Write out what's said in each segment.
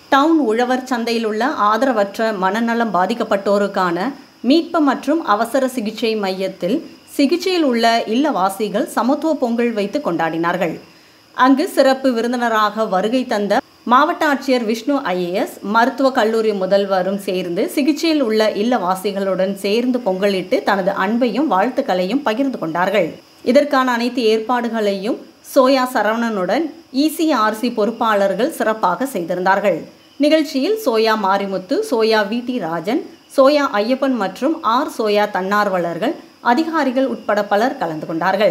down உழவர் சந்தையில் உள்ள ஆதரவற்ற மனநலம் பாதிக்கப்பட்டோருக்கான மீட்பு மற்றும் அவசர சிகிச்சை மையத்தில் சிகிச்சையில் உள்ள இல்லவாசிகள் சமத்துவ பொங்கல் வைத்து கொண்டாடினார்கள் அங்கு சிறப்பு விருந்தினராக வருகை தந்த மாவட்ட ஆட்சியர் விஷ்ணு ஐஏஎஸ் மருத்துவக் கல்லூரி முதல்வரும் சேர்ந்து சிகிச்சையில் உள்ள இல்லவாசிகளுடன் சேர்ந்து பொங்கலிட்டு தனது அன்பையும் வாழ்த்துக்களையும் பகிர்ந்து கொண்டார்கள் இதற்கான அனைத்து ஏற்பாடுகளையும் சோயா சரவணனுடன் இசிஆர்சி பொறுப்பாளர்கள் சிறப்பாக செய்திருந்தார்கள் நிகழ்ச்சியில் சோயா மாரிமுத்து சோயா வி டி ராஜன் சோயா ஐயப்பன் மற்றும் ஆர் சோயா தன்னார்வலர்கள் அதிகாரிகள் உட்பட பலர் கலந்து கொண்டார்கள்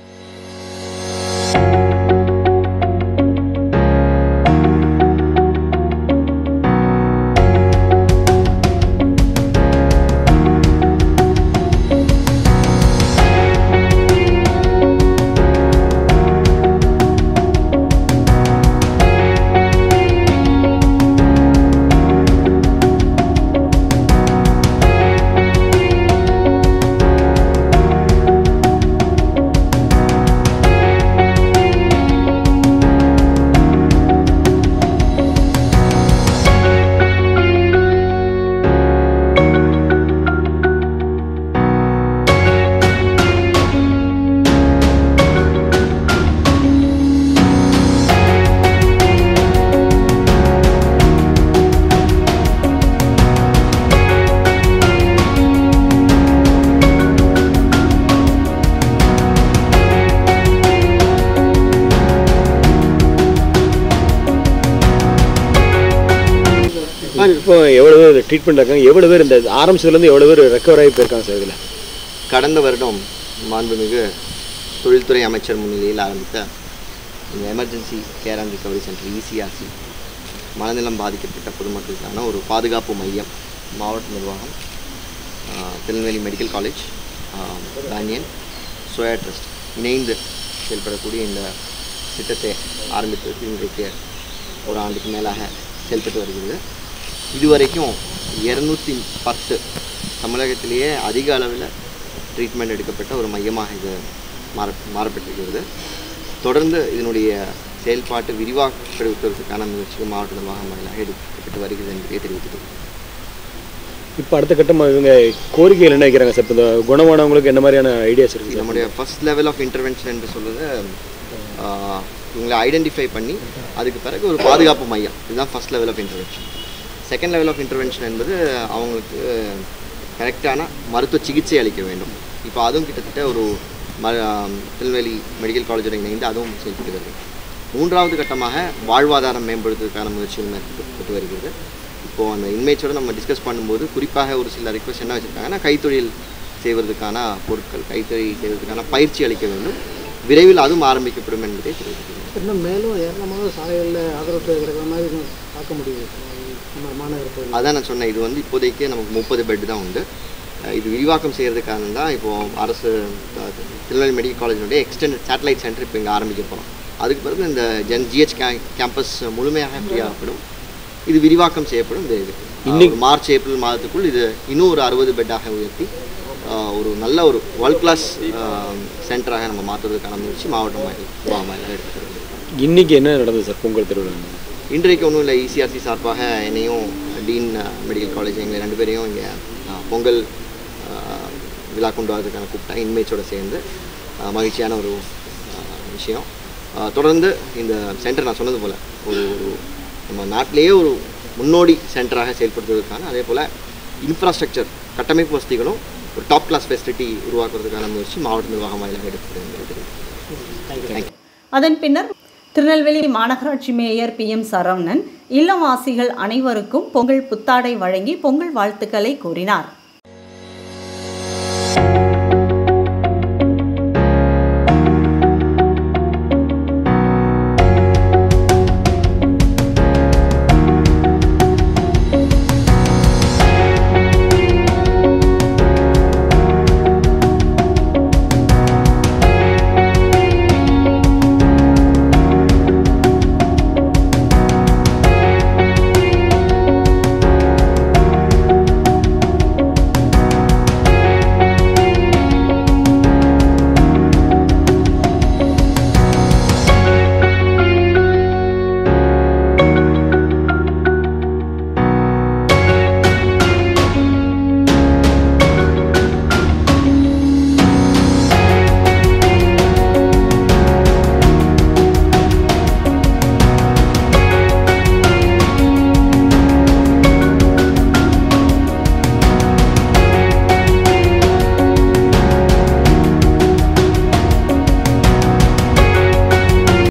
இப்போ எவ்வளோ பேர் ட்ரீட்மெண்ட் இருக்காங்க எவ்வளோ பேர் இந்த ஆரம்பிச்சதுலேருந்து எவ்வளோ பேர் ரெக்கவர் ஆகி போயிருக்காங்க சார் இதில் கடந்த வருடம் மாண்புமிகு தொழில்துறை அமைச்சர் முன்னிலையில் ஆரம்பித்த இந்த emergency care and recovery centre ECRC மனநலம் பாதிக்கப்பட்ட பொதுமக்களுக்கான ஒரு பாதுகாப்பு மையம் மாவட்ட நிர்வாகம் ஆஹ், திருநெல்வேலி மெடிக்கல் காலேஜ் பேனியன் சோயா ட்ரஸ்ட் இணைந்து செயல்படக்கூடிய இந்த திட்டத்தை ஆரம்பித்தது இன்றைக்கு ஒரு ஆண்டுக்கு மேலாக செயல்பட்டு வருகிறது இதுவரைக்கும் இரநூத்தி பத்து தமிழகத்திலேயே அதிக அளவில் ட்ரீட்மெண்ட் எடுக்கப்பட்ட ஒரு மையமாக இது மாற மாறப்பட்டிருக்கிறது தொடர்ந்து இதனுடைய செயல்பாட்டு விரிவாக்கப்படுவதற்கான முயற்சிகள் மாவட்ட நிர்வாகம் வாயிலாக எடுக்கப்பட்டு வருகிறது என்பதை தெரிவித்தது இப்போ அடுத்த கட்டமாக இவங்க கோரிக்கைகள் என்ன வைக்கிறாங்க சார் இப்போ இந்த குணமானவங்களுக்கு என்ன மாதிரியான ஐடியாஸ் இருக்குது சார் நம்முடைய ஃபர்ஸ்ட் லெவல் ஆஃப் இன்டர்வென்ஷன் என்று சொல்வது ஆஹ், இவங்களை ஐடென்டிஃபை பண்ணி அதுக்கு பிறகு ஒரு பாதுகாப்பு மையம் இதுதான் first level of intervention second level of intervention என்பது அவங்களுக்கு கரெக்டான மருத்துவ சிகிச்சை அளிக்க வேண்டும் இப்போ அதுவும் கிட்டத்தட்ட ஒரு ம ஆஹ், திருநெல்வேலி மெடிக்கல் காலேஜோட இணைந்து அதுவும் செயல்பட்டு வருகிறது மூன்றாவது கட்டமாக வாழ்வாதாரம் மேம்படுத்துவதற்கான முயற்சிகள் மேற்கொள்ளப்பட்டு வருகிறது இப்போது அந்த இன்மேட்ஸோட நம்ம டிஸ்கஸ் பண்ணும்போது குறிப்பாக ஒரு சில ரிக்வஸ்ட் என்ன வச்சுருக்காங்கன்னா கைத்தொழில் செய்வதற்கான பொருட்கள் கைத்தொழில் செய்வதற்கான பயிற்சி அளிக்க வேண்டும் விரைவில் அதுவும் ஆரம்பிக்கப்படும் என்பதை தெரிவிக்கிறேன் இன்னும் மேலும் ஏராளமாக சாலைகளில் ஆதரவு இருக்கிற மாதிரி இன்னும் பார்க்க முடியுது நம்ம மாநகர பகுதியில் அதான் நான் சொன்னேன் இது வந்து இப்போதைக்கு நமக்கு முப்பது பெட் தான் உண்டு அஹ் இது விரிவாக்கம் செய்கிறதுக்காக தான் இப்போது அரசு அஹ், திருநெல்வேலி மெடிக்கல் காலேஜினுடைய எக்ஸ்டெண்டட் சேட்டலைட் சென்டர் இப்போ இங்கே ஆரம்பிக்க போகிறோம் அதுக்கு பிறகு இந்த ஜென் ஜிஹெச் கேம்பஸ் முழுமையாக ஃப்ரீயாகப்படும் இது விரிவாக்கம் செய்யப்படும் இந்த இது இன்னைக்கு மார்ச் ஏப்ரல் மாதத்துக்குள் இது இன்னும் ஒரு அறுபது பெட்டாக உயர்த்தி அஹ், ஒரு நல்ல ஒரு வேர்ல்ட் கிளாஸ் சென்டராக நம்ம மாற்றுவதற்கான முயற்சி மாவட்ட மாநில எடுத்துக்கிறது இன்னைக்கு என்ன நடந்தது சார் பொங்கல் திருவிழா இன்றைக்கு ஒன்றும் இல்லை இசிஆர்சி சார்பாக என்னையும் டீன் மெடிக்கல் காலேஜ் எங்கள் ரெண்டு பேரையும் இங்கே பொங்கல் அஹ், விழா கொண்டு வரதுக்கான கூப்பிட்டேன் இன்மேட்ஸோட சேர்ந்து அஹ், மகிழ்ச்சியான ஒரு அஹ், விஷயம் அஹ், தொடர்ந்து இந்த சென்டர் நான் சொன்னது போல் ஒரு ஒரு நம்ம நாட்டிலேயே ஒரு முன்னோடி சென்டராக செயல்படுத்துவதற்கான அதே போல் இன்ஃப்ராஸ்ட்ரக்சர் கட்டமைப்பு வசதிகளும் ஒரு டாப் கிளாஸ் ஃபெசிலிட்டி உருவாக்குவதற்கான முயற்சி மாவட்ட நிர்வாகம் வாயிலாக எடுக்கிறது தேங்க்யூ அதன் பின்னர் திருநெல்வேலி மாநகராட்சி மேயர் பி எம் சரவணன் இல்லவாசிகள் அனைவருக்கும் பொங்கல் புத்தாடை வழங்கி பொங்கல் வாழ்த்துக்களை கூறினார்